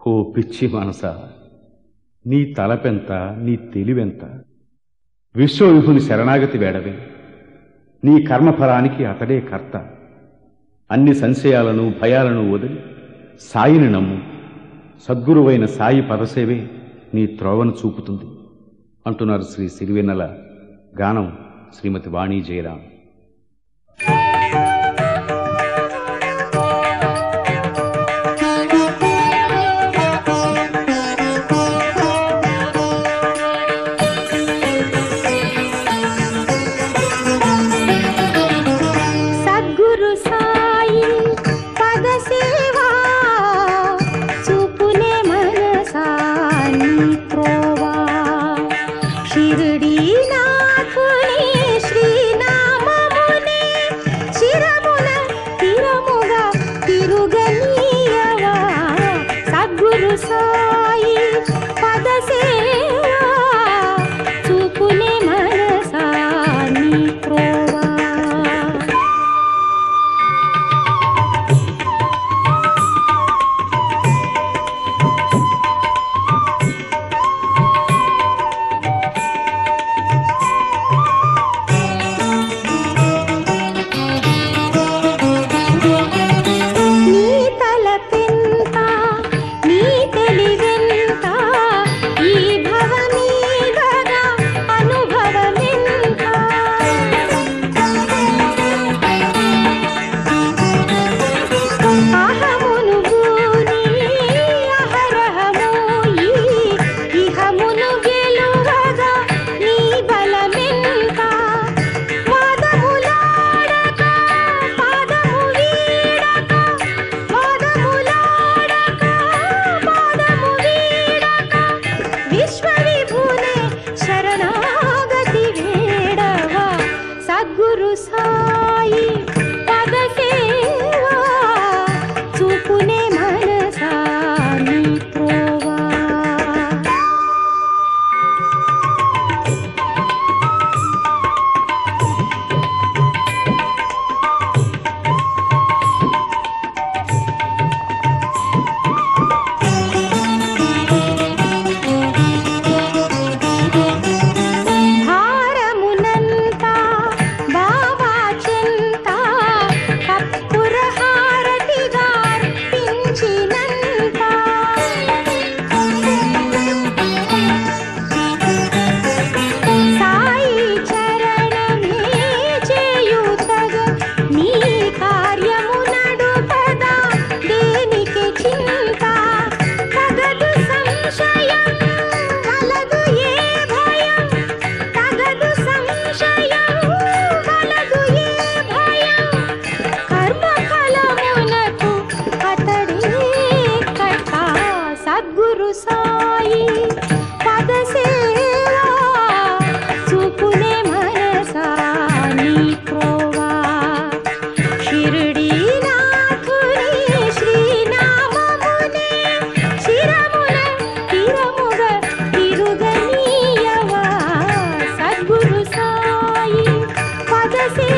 ఓ పిచ్చి మనస నీ తలపెంత నీ తెలివెంత విశ్వవిభుని శరణాగతి వేడవే నీ కర్మఫలానికి అతడే కర్త అన్ని సంశయాలను భయాలను వదిలి సాయిని నమ్ము సద్గురువైన సాయి పదసేవే నీ త్రోవను చూపుతుంది అంటున్నారు శ్రీ సిరివెన్నెల గానం శ్రీమతి వాణి జయరాం సద్గురు సాయి పద సేవా చూపునే మనసాని త్రోవా షిరిడి నాథుని శ్రీనామమునే చిరమున తిరముగా తిరుగనీయవా సద్గురు సాయి పద సేవా చూపునే మనసాని త్రోవా నీ తలపెంత నీ తెలివెంత ఈ భవమీదగా అనుభవమెంత అహమును గూని అహరహము ఈ ఇహమును గెలువగా నీ బలమెంత వాదములాడక పాదము వీడక వాదములాడక పాదము వీడక విశ్వవిభునే శరణాగతి వేడవా సద్గురు సాయి పద సేవా చూపునే మనసాని త్రోవా భారమునంతా బావా చింత కప్పుర హారతిగా అర్పించినంత సాయి చరణమే చేయుతగ నీ కార్యము నడుపదా దేనికి చింత తగదు సంశయం వలదు ఏ భయం తగదు సంశయం వలదు ఏ భయం కర్మ ఫలమునకు అతడే కర్త సద్గురు సాయి పద సేవా చూపునే మనసాని ప్రోవా షిరిడి నాథుని శ్రీనామమునే శిరమున తిరముగ తిరుగనీయవా సద్గురు సాయి పద సేవా